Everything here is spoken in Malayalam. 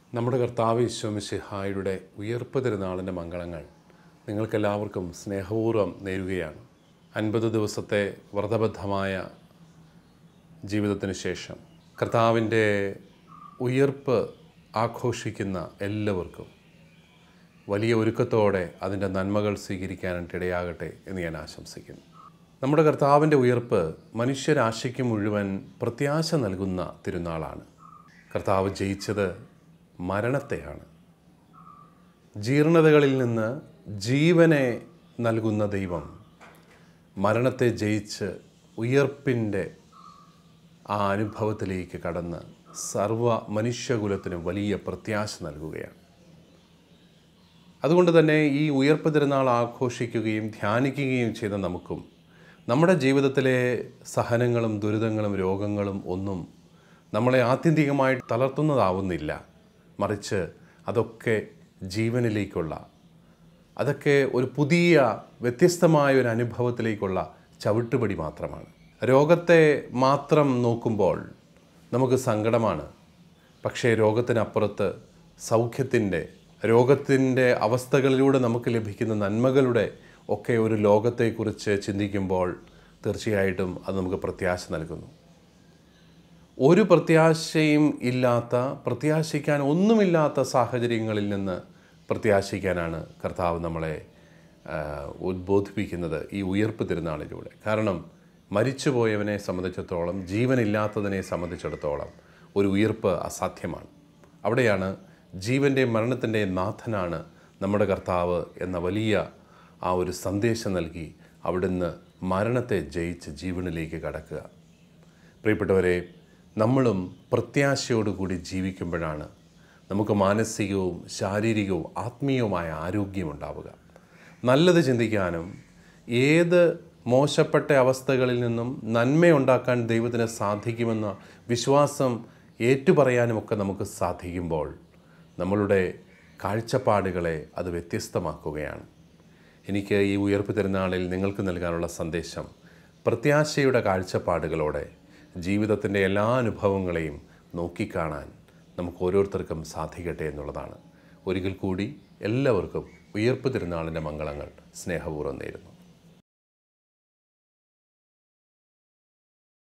നമ്മുടെ കർത്താവ് ഈശ്വമിശിഹായുടെ ഉയർപ്പ് തിരുനാളിൻ്റെ മംഗളങ്ങൾ നിങ്ങൾക്കെല്ലാവർക്കും സ്നേഹപൂർവ്വം നേരുകയാണ് അൻപത് ദിവസത്തെ വ്രതബദ്ധമായ ജീവിതത്തിന് ശേഷം കർത്താവിൻ്റെ ഉയർപ്പ് ആഘോഷിക്കുന്ന എല്ലാവർക്കും വലിയ ഒരുക്കത്തോടെ അതിൻ്റെ നന്മകൾ സ്വീകരിക്കാനായിട്ട് ഇടയാകട്ടെ എന്ന് ഞാൻ ആശംസിക്കുന്നു നമ്മുടെ കർത്താവിൻ്റെ ഉയർപ്പ് മനുഷ്യരാശിക്ക് മുഴുവൻ പ്രത്യാശ നൽകുന്ന തിരുനാളാണ് കർത്താവ് ജയിച്ചത് മരണത്തെയാണ് ജീർണതകളിൽ നിന്ന് ജീവനെ നൽകുന്ന ദൈവം മരണത്തെ ജയിച്ച് ഉയർപ്പിൻ്റെ ആ അനുഭവത്തിലേക്ക് കടന്ന് സർവ മനുഷ്യകുലത്തിനും വലിയ പ്രത്യാശ നൽകുകയാണ് അതുകൊണ്ട് തന്നെ ഈ ഉയർപ്പ് തിരുനാൾ ആഘോഷിക്കുകയും ധ്യാനിക്കുകയും ചെയ്ത നമുക്കും നമ്മുടെ ജീവിതത്തിലെ സഹനങ്ങളും ദുരിതങ്ങളും രോഗങ്ങളും ഒന്നും നമ്മളെ ആത്യന്തികമായി തളർത്തുന്നതാവുന്നില്ല മറിച്ച് അതൊക്കെ ജീവനിലേക്കുള്ള അതൊക്കെ ഒരു പുതിയ വ്യത്യസ്തമായ ഒരു അനുഭവത്തിലേക്കുള്ള ചവിട്ടുപടി മാത്രമാണ് രോഗത്തെ മാത്രം നോക്കുമ്പോൾ നമുക്ക് സങ്കടമാണ് പക്ഷേ രോഗത്തിനപ്പുറത്ത് സൗഖ്യത്തിൻ്റെ രോഗത്തിൻ്റെ അവസ്ഥകളിലൂടെ നമുക്ക് ലഭിക്കുന്ന നന്മകളുടെ ഒക്കെ ഒരു ലോകത്തെക്കുറിച്ച് ചിന്തിക്കുമ്പോൾ തീർച്ചയായിട്ടും അത് നമുക്ക് പ്രത്യാശ നൽകുന്നു ഒരു പ്രത്യാശയും ഇല്ലാത്ത പ്രത്യാശിക്കാൻ ഒന്നുമില്ലാത്ത സാഹചര്യങ്ങളിൽ നിന്ന് പ്രത്യാശിക്കാനാണ് കർത്താവ് നമ്മളെ ആ, ഉദ്ബോധിപ്പിക്കുന്നത് ഈ ഉയർപ്പ് തിരുനാളിലൂടെ കാരണം മരിച്ചുപോയവനെ സംബന്ധിച്ചിടത്തോളം ജീവനില്ലാത്തതിനെ സംബന്ധിച്ചിടത്തോളം ഒരു ഉയർപ്പ് അസാധ്യമാണ് അവിടെയാണ് ജീവൻ്റെ മരണത്തിൻ്റെ നാഥനാണ് നമ്മുടെ കർത്താവ് എന്ന വലിയ ആ ഒരു സന്ദേശം നൽകി അവിടുന്ന് മരണത്തെ ജയിച്ച് ജീവനിലേക്ക് കടക്കുക പ്രിയപ്പെട്ടവരെ നമ്മളും പ്രത്യാശയോടുകൂടി ജീവിക്കുമ്പോഴാണ് നമുക്ക് മാനസികവും ശാരീരികവും ആത്മീയവുമായ ആരോഗ്യമുണ്ടാവുക നല്ലത് ചിന്തിക്കാനും ഏത് മോശപ്പെട്ട അവസ്ഥകളിൽ നിന്നും നന്മയുണ്ടാക്കാൻ ദൈവത്തിന് സാധിക്കുമെന്ന വിശ്വാസം ഏറ്റുപറയാനുമൊക്കെ നമുക്ക് സാധിക്കുമ്പോൾ നമ്മളുടെ കാഴ്ചപ്പാടുകളെ അത് വ്യത്യസ്തമാക്കുകയാണ് എനിക്ക് ഈ ഉയർപ്പ് തിരുനാളിൽ നിങ്ങൾക്ക് നൽകാനുള്ള സന്ദേശം പ്രത്യാശയുടെ കാഴ്ചപ്പാടുകളോടെ ജീവിതത്തിൻ്റെ എല്ലാ അനുഭവങ്ങളെയും നോക്കിക്കാണാൻ നമുക്ക് ഓരോരുത്തർക്കും സാധിക്കട്ടെ എന്നുള്ളതാണ് ഒരിക്കൽ കൂടി എല്ലാവർക്കും ഉയർപ്പ് തിരുനാളിൻ്റെ മംഗളങ്ങൾ സ്നേഹപൂർവ്വം നേരുന്നു